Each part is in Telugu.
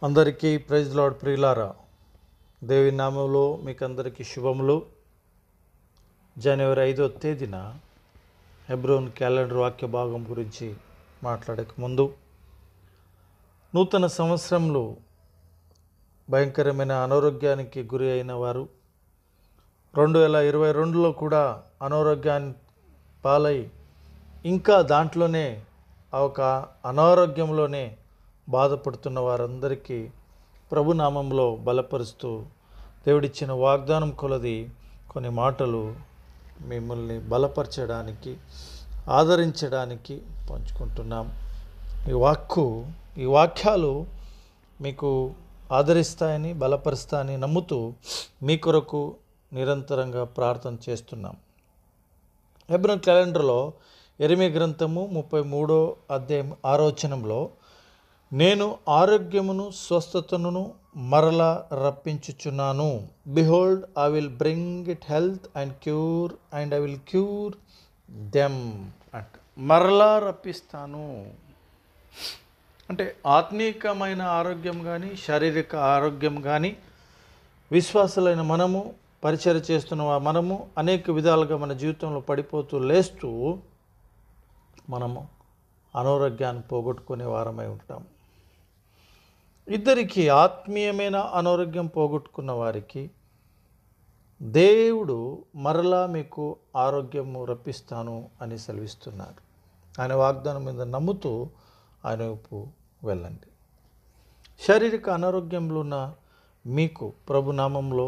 అందరికీ ప్రైజ్ లాడ్ ప్రియులారా దేవి నామంలో మీకు అందరికీ శుభములు జనవరి ఐదో తేదీన హెబ్రోన్ క్యాలెండర్ వాక్య భాగం గురించి మాట్లాడక ముందు నూతన సంవత్సరంలో భయంకరమైన అనారోగ్యానికి గురి అయిన వారు రెండు వేల ఇరవై రెండులో కూడా అనారోగ్యాన్ని పాలై ఇంకా దాంట్లోనే ఆ ఒక అనారోగ్యంలోనే బాధపడుతున్న వారందరికీ ప్రభునామంలో బలపరుస్తూ దేవుడిచ్చిన వాగ్దానం కొలది కొన్ని మాటలు మిమ్మల్ని బలపరచడానికి ఆదరించడానికి పంచుకుంటున్నాం ఈ వాక్కు ఈ వాక్యాలు మీకు ఆదరిస్తాయని బలపరుస్తాయని నమ్ముతూ మీ కొరకు నిరంతరంగా ప్రార్థన చేస్తున్నాం హెబ్రోన్ క్యాలెండర్లో ఎరిమి గ్రంథము ముప్పై మూడో అధ్యాయం ఆరోచనంలో నేను ఆరోగ్యమును స్వస్థతను మరలా రప్పించుచున్నాను behold I will bring it health and cure and I will cure them అంట మరలా రప్పిస్తాను అంటే ఆత్మీకమైన ఆరోగ్యం కానీ శారీరక ఆరోగ్యం కానీ విశ్వాసులైన మనము పరిచయం చేస్తున్న వా- మనము అనేక విధాలుగా మన జీవితంలో పడిపోతూ లేస్తూ మనము అనారోగ్యాన్ని పోగొట్టుకునే వారమై ఉంటాం ఇద్దరికి ఆత్మీయమైన అనారోగ్యం పోగొట్టుకున్న వారికి దేవుడు మరలా మీకు ఆరోగ్యము రప్పిస్తాను అని సెలవిస్తున్నారు ఆయన వాగ్దానం మీద నమ్ముతూ ఆయన వైపు వెళ్ళండి శారీరక అనారోగ్యంలో ఉన్న మీకు ప్రభునామంలో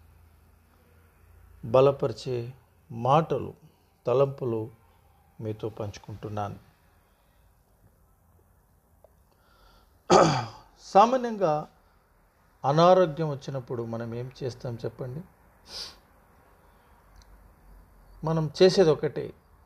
బలపరిచే మాటలు తలంపులు మీతో పంచుకుంటున్నాను సామాన్యంగా అనారోగ్యం వచ్చినప్పుడు మనం ఏం చేస్తాం చెప్పండి మనం చేసేది ఒకటే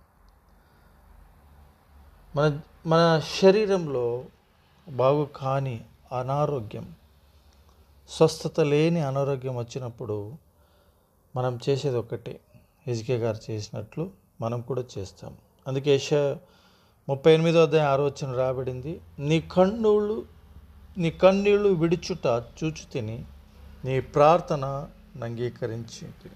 మన మన శరీరంలో బాగు కాని అనారోగ్యం స్వస్థత లేని అనారోగ్యం వచ్చినప్పుడు మనం చేసేది ఒకటే హెజ్కే గారు చేసినట్లు మనం కూడా చేస్తాం అందుకే యెష ముప్పై ఎనిమిదో అధ్యాయం ఆరో వచ్చిన రాబడింది నీ కన్నుళ్ళు నీ కన్నీళ్ళు విడుచుట చూచు తిని నీ ప్రార్థన అంగీకరించింది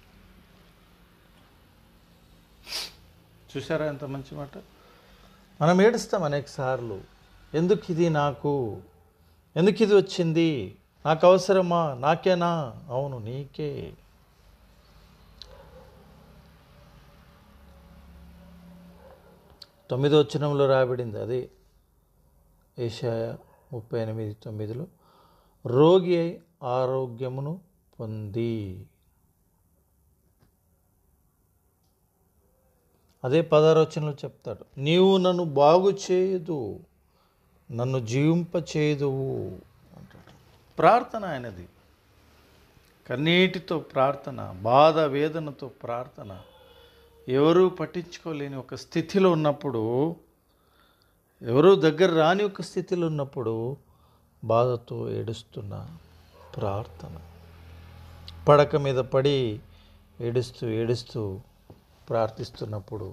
చూసారా ఎంత మంచి మాట మనం ఏడుస్తాం అనేక సార్లు ఎందుకు ఇది నాకు ఎందుకు ఇది వచ్చింది నాకు అవసరమా నాకేనా అవును నీకే తొమ్మిదో వచనంలో రాబడింది అదే ఏషాయ ముప్పై ఎనిమిది తొమ్మిదిలో రోగి అయి ఆరోగ్యమును పొంది అదే పదారోచనలో చెప్తాడు నీవు నన్ను బాగు చేయదు నన్ను జీవింప చేయదువు అంటాడు ప్రార్థన ఆయనది కన్నీటితో ప్రార్థన బాధ వేదనతో ప్రార్థన ఎవరూ పట్టించుకోలేని ఒక స్థితిలో ఉన్నప్పుడు ఎవరూ దగ్గర రాని ఒక స్థితిలో ఉన్నప్పుడు బాధతో ఏడుస్తున్న ప్రార్థన పడక మీద పడి ఏడుస్తూ ఏడుస్తూ ప్రార్థిస్తున్నప్పుడు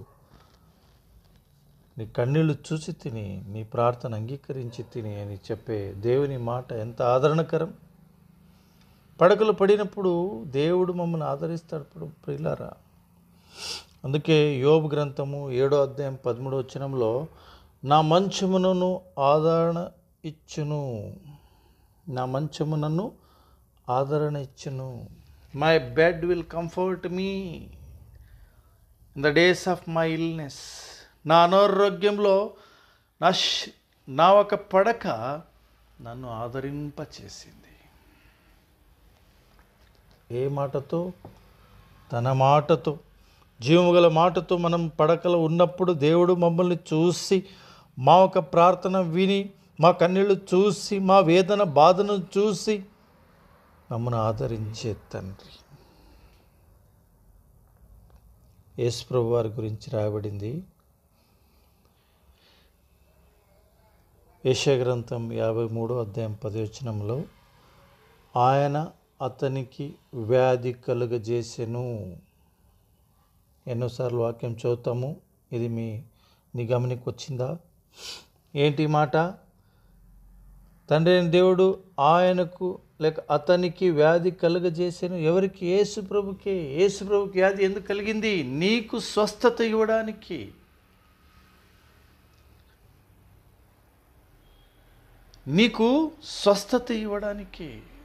నీ కన్నీళ్ళు చూసి తిని నీ ప్రార్థన అంగీకరించి తిని అని చెప్పే దేవుని మాట ఎంత ఆదరణకరం పడకలు పడినప్పుడు దేవుడు మమ్మల్ని ఆదరిస్తాడు ఇప్పుడు ప్రియులారా అందుకే యోబు గ్రంథము ఏడో అధ్యాయం పదమూడో వచనంలో నా మంచమునను ఆదరణ ఇచ్చును నా మంచము నన్ను ఆదరణ ఇచ్చును my bed will comfort me in the days of my illness నా అనారోగ్యంలో నా శ్- నా ఒక పడక నన్ను ఆదరింపచేసింది ఏ మాటతో తన మాటతో జీవము గల మాటతో మనం పడకలో ఉన్నప్పుడు దేవుడు మమ్మల్ని చూసి మా ఒక ప్రార్థన విని మా కన్నీళ్ళు చూసి మా వేదన బాధను చూసి మమ్మల్ని ఆదరించే తండ్రి యేసుప్రభు వారి గురించి రాయబడింది యశగ్రంథం యాభై మూడో అధ్యాయం పదివచనంలో ఆయన అతనికి వ్యాధి కలుగజేసెను ఎన్నోసార్లు వాక్యం చదువుతాము ఇది మీ నీ గమనికి వచ్చిందా ఏంటి ఈ మాట తండ్రి అయిన దేవుడు ఆయనకు లేక అతనికి వ్యాధి కలుగజేసాను ఎవరికి యేసు ప్రభుకే యేసు ప్రభుకి వ్యాధి ఎందుకు కలిగింది నీకు స్వస్థత ఇవ్వడానికి నీకు స్వస్థత ఇవ్వడానికి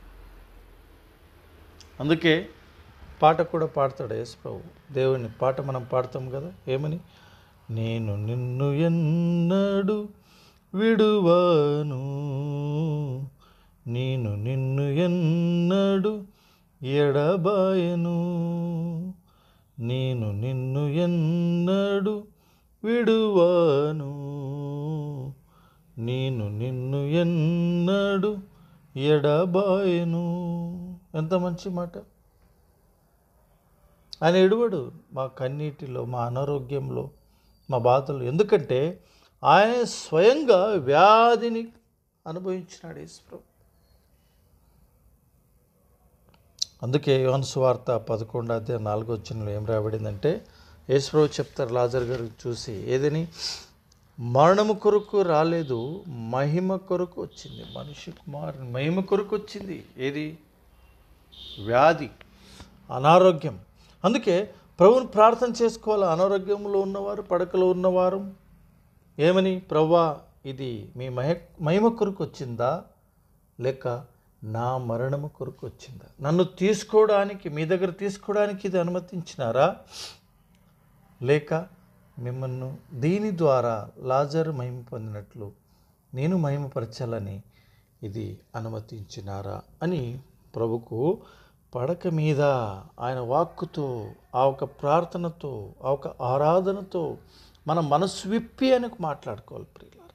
అందుకే పాట కూడా పాడతాడు యేసు ప్రభు దేవుని పాట మనం పాడతాం కదా ఏమని నేను నిన్ను ఎన్నడు విడువాను నేను నిన్ను ఎన్నడు ఎడబాయను నేను నిన్ను ఎన్నడు విడువాను నేను నిన్ను ఎన్నడు ఎడబాయను ఎంత మంచి మాట ఆయన ఎడువడు మా కన్నీటిలో మా అనారోగ్యంలో మా బాధలు ఎందుకంటే ఆయన స్వయంగా వ్యాధిని అనుభవించినాడు యేసుప్రభు అందుకే యోహాను సువార్త పదకొండు అధ్యాయం నాలుగో వచ్చినలో ఏం రాబడిందంటే యేసుప్రభు చెప్తారు లాజర్ గారు చూసి ఏదని మరణము కొరకు రాలేదు మహిమ కొరకు వచ్చింది మనిషి కుమారుని మహిమ కొరకు వచ్చింది ఏది వ్యాధి అనారోగ్యం అందుకే ప్రభువుని ప్రార్థన చేసుకోవాలి అనారోగ్యంలో ఉన్నవారు పడకలో ఉన్నవారు ఏమని ప్రవ్వా ఇది మీ మహ మహిమ కొరకు వచ్చిందా లేక నా మరణము కొరకు వచ్చిందా నన్ను తీసుకోవడానికి మీ దగ్గర తీసుకోవడానికి ఇది అనుమతించినారా లేక మిమ్మల్ని దీని ద్వారా లాజర్ మహిమ పొందినట్లు నేను మహిమపరచాలని ఇది అనుమతించినారా అని ప్రభుకు పడక మీద ఆయన వాక్కుతో ఆ ఒక ప్రార్థనతో ఆ ఒక ఆరాధనతో మన మనసు విప్పి ఆయనకు మాట్లాడుకోవాలి ప్రియులారా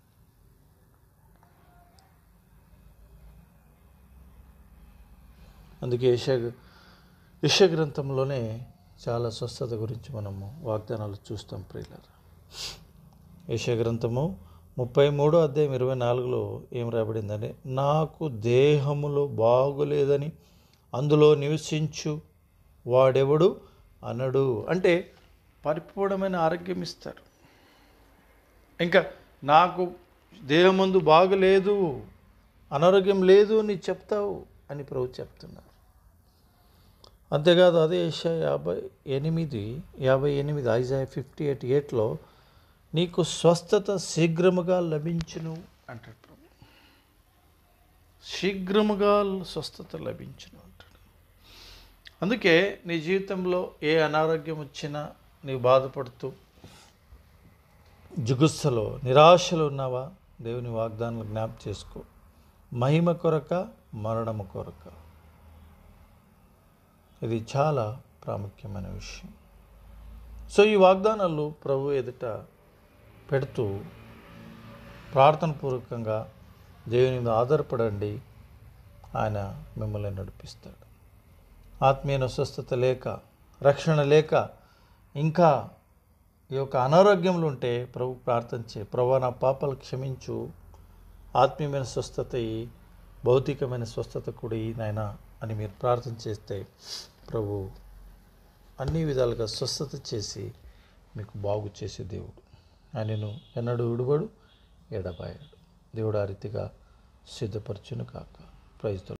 అందుకే యశ యశ గ్రంథంలోనే చాలా స్వస్థత గురించి మనము వాగ్దానాలు చూస్తాం ప్రియులారా యశ గ్రంథము ముప్పై మూడో అధ్యాయం ఇరవై నాలుగులో ఏం రాబడిందంటే నాకు దేహములో బాగులేదని అందులో నివసించు వాడెవడు అనడు అంటే పరిపూర్ణమైన ఆరోగ్యం ఇస్తాడు ఇంకా నాకు దేహమందు బాగలేదు అనారోగ్యం లేదు అని చెప్తావు అని ప్రభు చెప్తున్నారు అంతేకాదు అదే ఏషియా యాభై ఎనిమిది యాభై ఎనిమిది ఐజాయ్ ఫిఫ్టీ ఎయిట్ ఎయిట్లో నీకు స్వస్థత శీఘ్రముగా లభించును అంటాడు ప్రభు శీఘ్రముగా స్వస్థత లభించును అంటాడు అందుకే నీ జీవితంలో ఏ అనారోగ్యం వచ్చినా నీవు బాధపడుతూ జుగుస్సలో నిరాశలో ఉన్నావా దేవుని వాగ్దానాలు జ్ఞాప చేసుకో మహిమ కొరక మరణము కొరక ఇది చాలా ప్రాముఖ్యమైన విషయం సో ఈ వాగ్దానాలు ప్రభు ఎదుట పెడుతూ ప్రార్థన పూర్వకంగా దేవుని మీద ఆధారపడండి ఆయన మిమ్మల్ని నడిపిస్తాడు ఆత్మీయ స్వస్థత లేక రక్షణ లేక ఇంకా ఈ యొక్క అనారోగ్యంలో ఉంటే ప్రభు ప్రార్థన చే ప్రభు నా పాపాలు క్షమించు ఆత్మీయమైన స్వస్థత ఇయ్యి, భౌతికమైన స్వస్థత కూడా ఈ నాయన అని మీరు ప్రార్థన చేస్తే ప్రభు అన్ని విధాలుగా స్వస్థత చేసి మీకు బాగు చేసే దేవుడు ఆయనను ఎన్నడూ విడువడు ఎడబాయాడు దేవుడు ఆ రీతిగా సిద్ధపరచును కాక ప్రైజ్తో